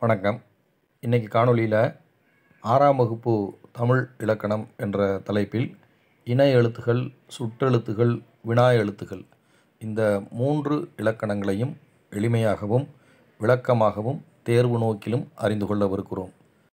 வணக்கம் இன்றைக்கி காணொளியில் ஆறாம் வகுப்பு தமிழ் இலக்கணம் என்ற தலைப்பில் இணை எழுத்துகள் சுட்டெழுத்துகள் வினா எழுத்துகள் இந்த மூன்று இலக்கணங்களையும் எளிமையாகவும் விளக்கமாகவும் தேர்வு நோக்கிலும் அறிந்து கொள்ளவிருக்கிறோம்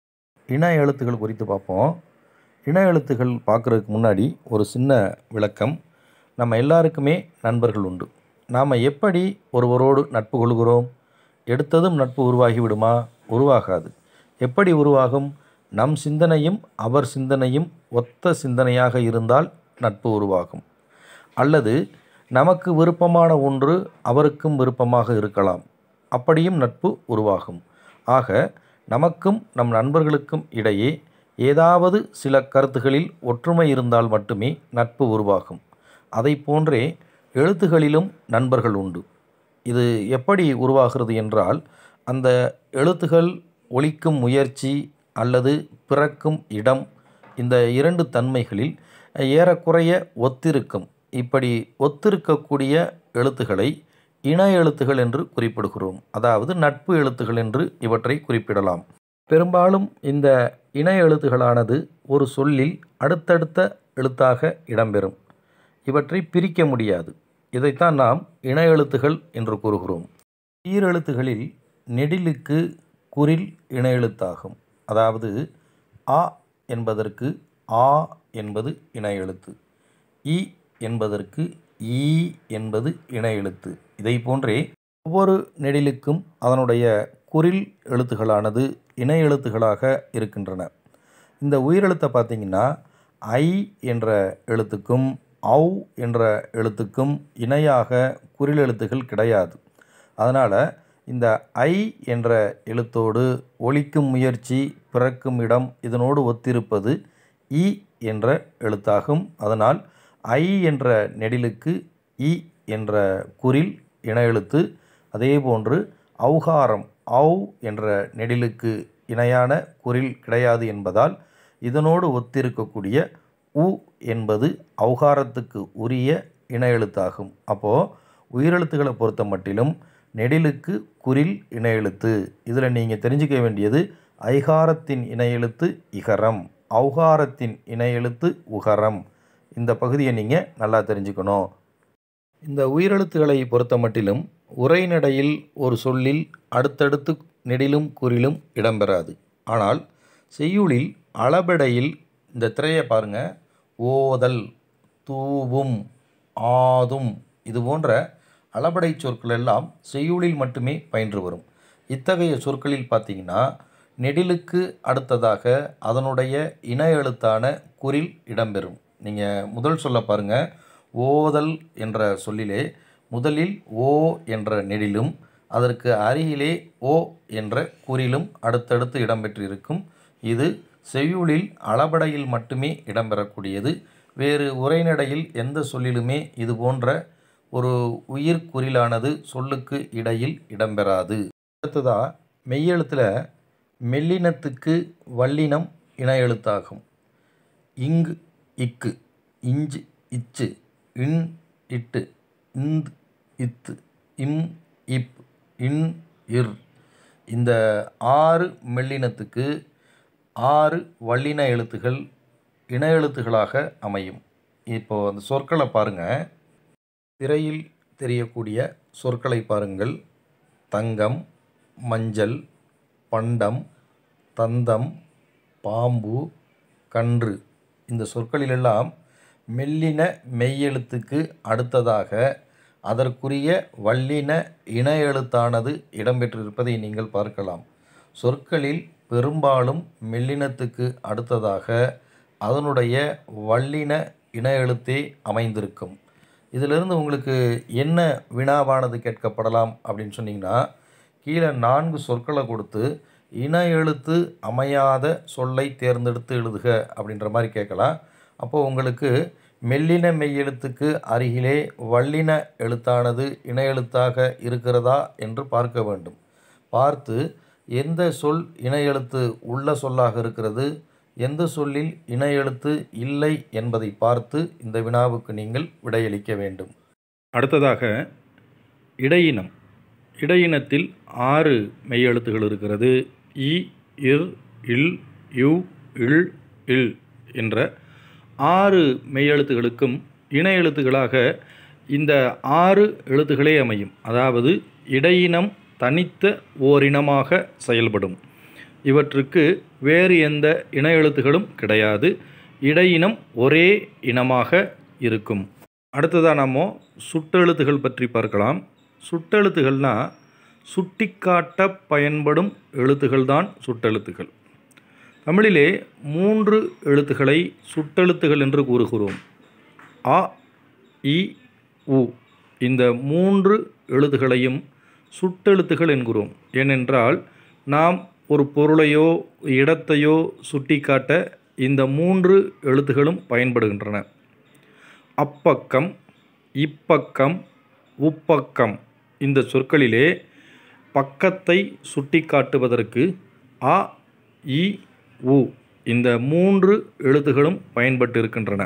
இணை எழுத்துகள் குறித்து பார்ப்போம் இணை எழுத்துகள் பார்க்குறதுக்கு முன்னாடி ஒரு சின்ன விளக்கம் நம்ம எல்லாருக்குமே நண்பர்கள் உண்டு நாம் எப்படி ஒருவரோடு நட்பு கொள்கிறோம் எடுத்ததும் நட்பு உருவாகி விடுமா உருவாகாது எப்படி உருவாகும் நம் சிந்தனையும் அவர் சிந்தனையும் ஒத்த சிந்தனையாக இருந்தால் நட்பு உருவாகும் அல்லது நமக்கு விருப்பமான ஒன்று அவருக்கும் விருப்பமாக இருக்கலாம் அப்படியும் நட்பு உருவாகும் ஆக நமக்கும் நம் நண்பர்களுக்கும் இடையே ஏதாவது சில கருத்துகளில் ஒற்றுமை இருந்தால் மட்டுமே நட்பு உருவாகும் அதை போன்றே எழுத்துகளிலும் நண்பர்கள் உண்டு இது எப்படி உருவாகிறது என்றால் அந்த எழுத்துகள் ஒலிக்கும் முயற்சி அல்லது பிறக்கும் இடம் இந்த இரண்டு தன்மைகளில் ஏறக்குறைய ஒத்திருக்கும் இப்படி ஒத்திருக்கக்கூடிய எழுத்துக்களை இணை எழுத்துகள் என்று குறிப்பிடுகிறோம் அதாவது நட்பு எழுத்துகள் என்று இவற்றை குறிப்பிடலாம் பெரும்பாலும் இந்த இணை எழுத்துகளானது ஒரு சொல்லில் அடுத்தடுத்த எழுத்தாக இடம்பெறும் இவற்றை பிரிக்க முடியாது இதைத்தான் நாம் இணை எழுத்துகள் என்று கூறுகிறோம் ஈரெழுத்துகளில் நெடிலுக்கு குரில் இணை எழுத்தாகும் அதாவது ஆ என்பதற்கு ஆ என்பது இணை எழுத்து இ என்பதற்கு ஈ என்பது இணை எழுத்து இதை போன்றே ஒவ்வொரு நெடிலுக்கும் அதனுடைய குரில் எழுத்துகளானது இணை எழுத்துகளாக இருக்கின்றன இந்த உயிரெழுத்தை பார்த்திங்கன்னா ஐ என்ற எழுத்துக்கும் ஔ என்ற எழுத்துக்கும் இணையாக குறில் எழுத்துகள் கிடையாது அதனால் இந்த ஐ என்ற எழுத்தோடு ஒலிக்கும் முயற்சி பிறக்கும் இடம் இதனோடு ஒத்திருப்பது இ என்ற எழுத்தாகும் அதனால் ஐ என்ற நெடிலுக்கு இ என்ற குறில் இணை எழுத்து அதேபோன்று ஔகாரம் ஔ என்ற நெடிலுக்கு இணையான குறில் கிடையாது என்பதால் இதனோடு ஒத்திருக்கக்கூடிய உ என்பது ஔகாரத்துக்கு உரிய இணை எழுத்தாகும் அப்போது உயிரெழுத்துக்களை பொறுத்த மட்டிலும் நெடிலுக்கு குறில் இணை எழுத்து இதில் நீங்கள் தெரிஞ்சுக்க வேண்டியது ஐகாரத்தின் இணை எழுத்து இகரம் ஔகாரத்தின் இணை எழுத்து உகரம் இந்த பகுதியை நீங்கள் நல்லா தெரிஞ்சுக்கணும் இந்த உயிரெழுத்துக்களை பொறுத்த மட்டிலும் உரைநடையில் ஒரு சொல்லில் அடுத்தடுத்து நெடிலும் குறிலும் இடம்பெறாது ஆனால் செய்யுளில் அளபெடையில் இந்த திரையை பாருங்கள் ஓதல் தூவும் ஆதும் இது போன்ற அளபடை சொற்கள் எல்லாம் செய்யுளில் மட்டுமே பயின்று வரும் இத்தகைய சொற்களில் பார்த்தீங்கன்னா நெடிலுக்கு அடுத்ததாக அதனுடைய இன எழுத்தான குறில் இடம்பெறும் நீங்கள் முதல் சொல்ல பாருங்கள் ஓதல் என்ற சொல்லிலே முதலில் ஓ என்ற நெடிலும் அதற்கு அருகிலே ஓ என்ற குறிலும் அடுத்தடுத்து இடம்பெற்று இருக்கும் இது செய்யுளில் அளபடையில் மட்டுமே இடம்பெறக்கூடியது வேறு உரைநடையில் எந்த சொல்லிலுமே இது போன்ற ஒரு உயிர் குறிலானது சொல்லுக்கு இடையில் இடம்பெறாது அடுத்ததாக மெய்யெழுத்தில் மெல்லினத்துக்கு வல்லினம் இணை எழுத்தாகும் இங்கு இக்கு இஞ்சு இச்சு இன் இட்டு இந்த் இத்து இம் இப் இன் இர் இந்த ஆறு மெல்லினத்துக்கு ஆறு வல்லின எழுத்துகள் இன எழுத்துகளாக அமையும் இப்போது அந்த சொற்களை பாருங்கள் திரையில் தெரியக்கூடிய சொற்களை பாருங்கள் தங்கம் மஞ்சள் பண்டம் தந்தம் பாம்பு கன்று இந்த சொற்களிலெல்லாம் மெல்லின மெய்யெழுத்துக்கு அடுத்ததாக அதற்குரிய வல்லின இன எழுத்தானது இடம்பெற்றிருப்பதை நீங்கள் பார்க்கலாம் சொற்களில் பெரும்பாலும் மெல்லினத்துக்கு அடுத்ததாக அதனுடைய வல்லின இன எழுத்தே அமைந்திருக்கும் இதிலிருந்து உங்களுக்கு என்ன வினாவானது கேட்கப்படலாம் அப்படின்னு சொன்னிங்கன்னா கீழே நான்கு சொற்களை கொடுத்து இன எழுத்து அமையாத சொல்லை தேர்ந்தெடுத்து எழுதுக அப்படின்ற மாதிரி கேட்கலாம் அப்போது உங்களுக்கு மெல்லின மெய்யெழுத்துக்கு அருகிலே வல்லின எழுத்தானது இன எழுத்தாக இருக்கிறதா என்று பார்க்க வேண்டும் பார்த்து எந்த சொல் இணை எழுத்து உள்ள சொல்லாக இருக்கிறது எந்த சொல்லில் இணை எழுத்து இல்லை என்பதை பார்த்து இந்த வினாவுக்கு நீங்கள் விடையளிக்க வேண்டும் அடுத்ததாக இடையினம் இடையினத்தில் ஆறு மெய்யெழுத்துகள் இருக்கிறது இ இர் இல் யு இல் இல் என்ற ஆறு மெய்யெழுத்துகளுக்கும் இணை எழுத்துக்களாக இந்த ஆறு எழுத்துக்களே அமையும் அதாவது இடையினம் தனித்த ஓரினமாக செயல்படும் இவற்றுக்கு வேறு எந்த இணை எழுத்துகளும் கிடையாது இடையினம் ஒரே இனமாக இருக்கும் அடுத்ததாக நம்ம சுட்டெழுத்துகள் பற்றி பார்க்கலாம் சுட்டெழுத்துகள்னா சுட்டிக்காட்ட பயன்படும் எழுத்துகள் தான் சுட்டெழுத்துகள் தமிழிலே மூன்று எழுத்துக்களை சுட்டெழுத்துகள் என்று கூறுகிறோம் அ இ உ இந்த மூன்று எழுத்துகளையும் சுட்டெழுத்துகள் என்கிறோம் ஏனென்றால் நாம் ஒரு பொருளையோ இடத்தையோ சுட்டிக்காட்ட இந்த மூன்று எழுத்துகளும் பயன்படுகின்றன அப்பக்கம் இப்பக்கம் உப்பக்கம் இந்த சொற்களிலே பக்கத்தை சுட்டிக்காட்டுவதற்கு அ இ உ இந்த மூன்று எழுத்துகளும் பயன்பட்டு இருக்கின்றன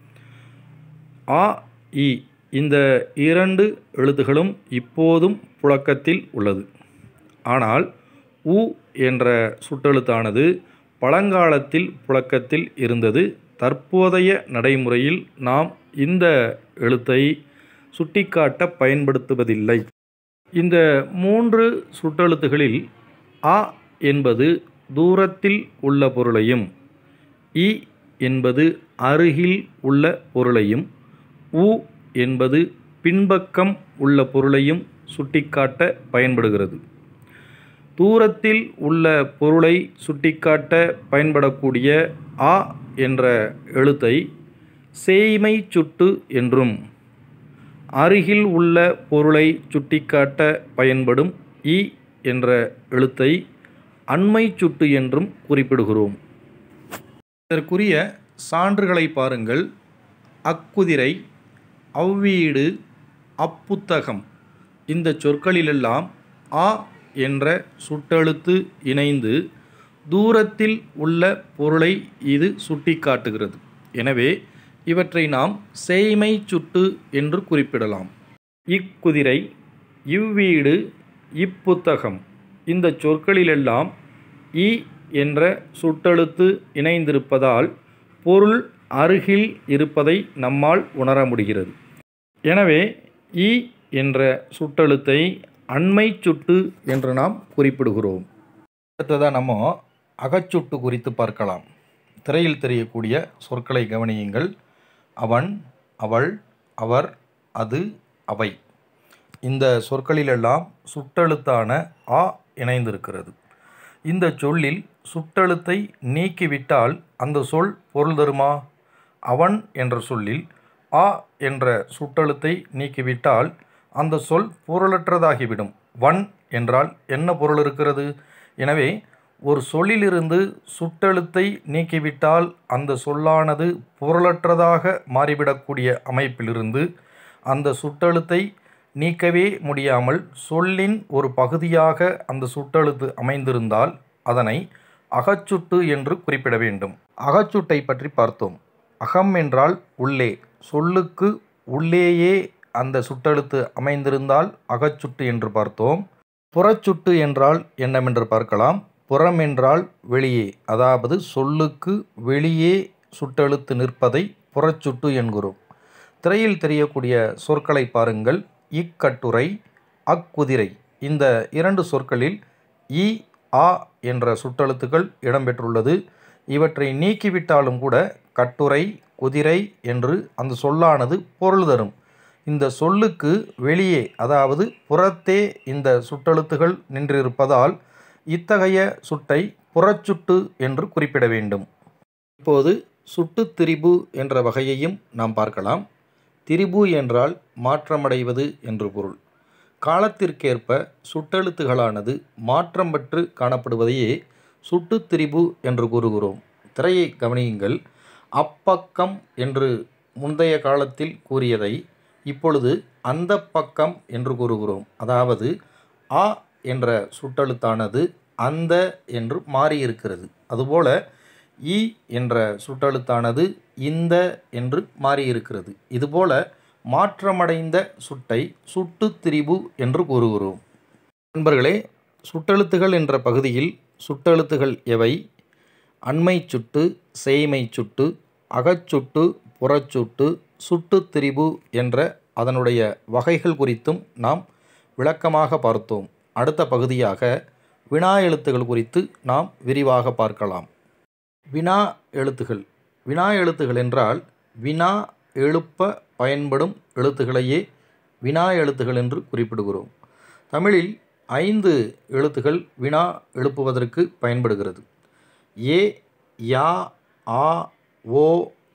ஆ இ இந்த இரண்டு எழுத்துகளும் இப்போதும் புழக்கத்தில் உள்ளது ஆனால் உ என்ற சுட்டெழுத்தானது பழங்காலத்தில் புழக்கத்தில் இருந்தது தற்போதைய நடைமுறையில் நாம் இந்த எழுத்தை சுட்டிக்காட்ட பயன்படுத்துவதில்லை இந்த மூன்று சுட்டெழுத்துகளில் அ என்பது தூரத்தில் உள்ள பொருளையும் இ என்பது அருகில் உள்ள பொருளையும் உ என்பது பின்பக்கம் உள்ள பொருளையும் சுட்டிக்காட்ட பயன்படுகிறது தூரத்தில் உள்ள பொருளை சுட்டிக்காட்ட பயன்படக்கூடிய ஆ என்ற எழுத்தை சேய்மை சுட்டு என்றும் அருகில் உள்ள பொருளை சுட்டிக்காட்ட பயன்படும் இ என்ற எழுத்தை அண்மை சுட்டு என்றும் குறிப்பிடுகிறோம் இதற்குரிய சான்றுகளை பாருங்கள் அக்குதிரை அவ்வீடு அப்புத்தகம் இந்த சொற்களிலெல்லாம் ஆ என்ற சுட்டெழுத்து இணைந்து தூரத்தில் உள்ள பொருளை இது சுட்டிக்காட்டுகிறது எனவே இவற்றை நாம் சேய்மை சுட்டு என்று குறிப்பிடலாம் இக்குதிரை இவ்வீடு இப்புத்தகம் இந்த சொற்களிலெல்லாம் இ என்ற சுட்டெழுத்து இணைந்திருப்பதால் பொருள் அருகில் இருப்பதை நம்மால் உணர முடிகிறது எனவே இ என்ற சுட்டெழுத்தை அண்மை சுட்டு என்று நாம் குறிப்பிடுகிறோம் அடுத்ததாக நம்ம அகச்சுட்டு குறித்து பார்க்கலாம் திரையில் தெரியக்கூடிய சொற்களை கவனியுங்கள் அவன் அவள் அவர் அது அவை இந்த சொற்களிலெல்லாம் சுட்டெழுத்தான ஆ இணைந்திருக்கிறது இந்த சொல்லில் சுட்டெழுத்தை நீக்கிவிட்டால் அந்த சொல் பொருள் தருமா அவன் என்ற சொல்லில் ஆ என்ற சுட்டெழுத்தை நீக்கிவிட்டால் அந்த சொல் பொருளற்றதாகிவிடும் வன் என்றால் என்ன பொருள் இருக்கிறது எனவே ஒரு சொல்லிலிருந்து சுட்டெழுத்தை நீக்கிவிட்டால் அந்த சொல்லானது பொருளற்றதாக மாறிவிடக்கூடிய அமைப்பிலிருந்து அந்த சுட்டெழுத்தை நீக்கவே முடியாமல் சொல்லின் ஒரு பகுதியாக அந்த சுட்டெழுத்து அமைந்திருந்தால் அதனை அகச்சுட்டு என்று குறிப்பிட வேண்டும் அகச்சுட்டை பற்றி பார்த்தோம் அகம் என்றால் உள்ளே சொல்லுக்கு உள்ளேயே அந்த சுட்டெழுத்து அமைந்திருந்தால் அகச்சுட்டு என்று பார்த்தோம் புறச்சுட்டு என்றால் என்னவென்று பார்க்கலாம் புறம் என்றால் வெளியே அதாவது சொல்லுக்கு வெளியே சுட்டெழுத்து நிற்பதை புறச்சுட்டு என்கிறோம் திரையில் தெரியக்கூடிய சொற்களை பாருங்கள் இக்கட்டுரை அக்குதிரை இந்த இரண்டு சொற்களில் இ ஆ என்ற சுட்டெழுத்துக்கள் இடம்பெற்றுள்ளது இவற்றை நீக்கிவிட்டாலும் கூட கட்டுரை குதிரை என்று அந்த சொல்லானது பொருள் தரும் இந்த சொல்லுக்கு வெளியே அதாவது புறத்தே இந்த சுட்டெழுத்துகள் நின்றிருப்பதால் இத்தகைய சுட்டை புறச்சுட்டு என்று குறிப்பிட வேண்டும் இப்போது சுட்டு திரிபு என்ற வகையையும் நாம் பார்க்கலாம் திரிபு என்றால் மாற்றமடைவது என்று பொருள் காலத்திற்கேற்ப சுட்டெழுத்துகளானது மாற்றம் பெற்று காணப்படுவதையே சுட்டு திரிபு என்று கூறுகிறோம் திரையை கவனியுங்கள் அப்பக்கம் என்று முந்தைய காலத்தில் கூறியதை இப்பொழுது அந்த பக்கம் என்று கூறுகிறோம் அதாவது ஆ என்ற சுட்டெழுத்தானது அந்த என்று மாறியிருக்கிறது அதுபோல இ என்ற சுட்டெழுத்தானது இந்த என்று மாறியிருக்கிறது இதுபோல மாற்றமடைந்த சுட்டை சுட்டு திரிபு என்று கூறுகிறோம் நண்பர்களே சுட்டெழுத்துகள் என்ற பகுதியில் சுட்டெழுத்துகள் எவை அண்மை சுட்டு சேய்மை சுட்டு அகச்சுட்டு புறச்சுட்டு சுட்டுத் திரிபு என்ற அதனுடைய வகைகள் குறித்தும் நாம் விளக்கமாக பார்த்தோம் அடுத்த பகுதியாக வினா எழுத்துகள் குறித்து நாம் விரிவாக பார்க்கலாம் வினா எழுத்துகள் வினா எழுத்துகள் என்றால் வினா எழுப்ப பயன்படும் எழுத்துக்களையே வினா எழுத்துகள் என்று குறிப்பிடுகிறோம் தமிழில் ஐந்து எழுத்துகள் வினா எழுப்புவதற்கு பயன்படுகிறது ஏ யா ஆ ஓ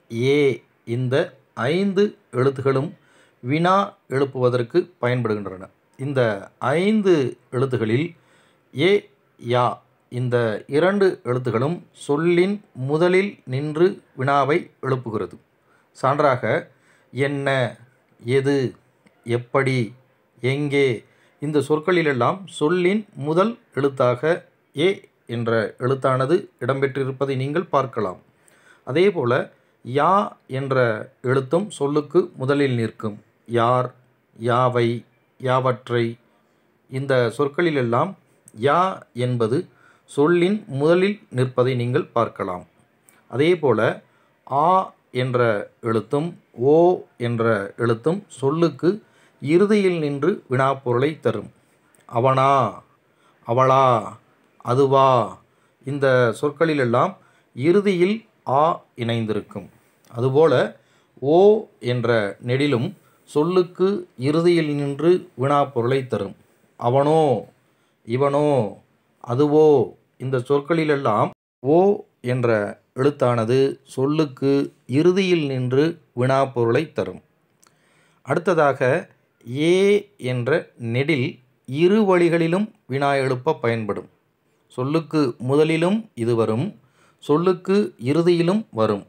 ஏ இந்த ஐந்து எழுத்துகளும் வினா எழுப்புவதற்கு பயன்படுகின்றன இந்த ஐந்து எழுத்துகளில் ஏ யா இந்த இரண்டு எழுத்துகளும் சொல்லின் முதலில் நின்று வினாவை எழுப்புகிறது சான்றாக என்ன எது எப்படி எங்கே இந்த சொற்களிலெல்லாம் சொல்லின் முதல் எழுத்தாக ஏ என்ற எழுத்தானது இடம்பெற்றிருப்பதை நீங்கள் பார்க்கலாம் அதேபோல யா என்ற எழுத்தும் சொல்லுக்கு முதலில் நிற்கும் யார் யாவை யாவற்றை இந்த சொற்களிலெல்லாம் யா என்பது சொல்லின் முதலில் நிற்பதை நீங்கள் பார்க்கலாம் அதேபோல ஆ என்ற எழுத்தும் ஓ என்ற எழுத்தும் சொல்லுக்கு இறுதியில் நின்று வினாப்பொருளை தரும் அவனா அவளா அதுவா இந்த சொற்களிலெல்லாம் இறுதியில் ஆ இணைந்திருக்கும் அதுபோல ஓ என்ற நெடிலும் சொல்லுக்கு இறுதியில் நின்று வினாப்பொருளை தரும் அவனோ இவனோ அதுவோ இந்த சொற்களிலெல்லாம் ஓ என்ற எழுத்தானது சொல்லுக்கு இறுதியில் நின்று வினாப்பொருளை தரும் அடுத்ததாக ஏ என்ற நெடில் இரு வழிகளிலும் வினா எழுப்ப பயன்படும் சொல்லுக்கு முதலிலும் இது வரும் சொல்லுக்கு இறுதியிலும் வரும்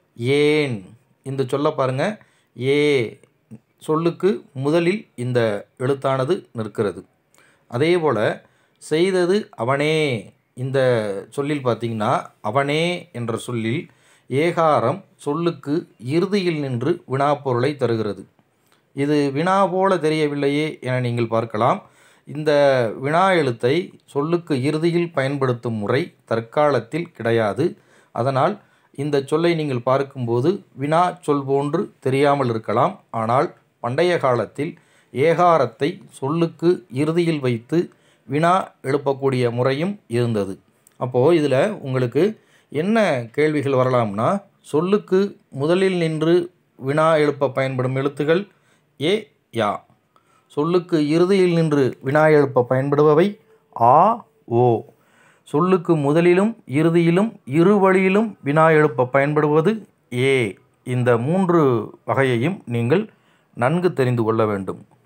ஏன் இந்த சொல்ல பாருங்க ஏ சொல்லுக்கு முதலில் இந்த எழுத்தானது நிற்கிறது அதேபோல் செய்தது அவனே இந்த சொல்லில் பார்த்தீங்கன்னா அவனே என்ற சொல்லில் ஏகாரம் சொல்லுக்கு இறுதியில் நின்று வினாப்பொருளை தருகிறது இது வினா போல தெரியவில்லையே என நீங்கள் பார்க்கலாம் இந்த வினா எழுத்தை சொல்லுக்கு இறுதியில் பயன்படுத்தும் முறை தற்காலத்தில் கிடையாது அதனால் இந்த சொல்லை நீங்கள் பார்க்கும்போது வினா சொல் போன்று தெரியாமல் இருக்கலாம் ஆனால் பண்டைய காலத்தில் ஏகாரத்தை சொல்லுக்கு இறுதியில் வைத்து வினா எழுப்பக்கூடிய முறையும் இருந்தது அப்போது இதில் உங்களுக்கு என்ன கேள்விகள் வரலாம்னா சொல்லுக்கு முதலில் நின்று வினா எழுப்ப பயன்படும் எழுத்துகள் ஏ யா சொல்லுக்கு இறுதியில் நின்று வினா எழுப்ப பயன்படுபவை ஆ ஓ சொல்லுக்கு முதலிலும் இறுதியிலும் இரு வழியிலும் வினா எழுப்ப பயன்படுவது ஏ இந்த மூன்று வகையையும் நீங்கள் நன்கு தெரிந்து கொள்ள வேண்டும்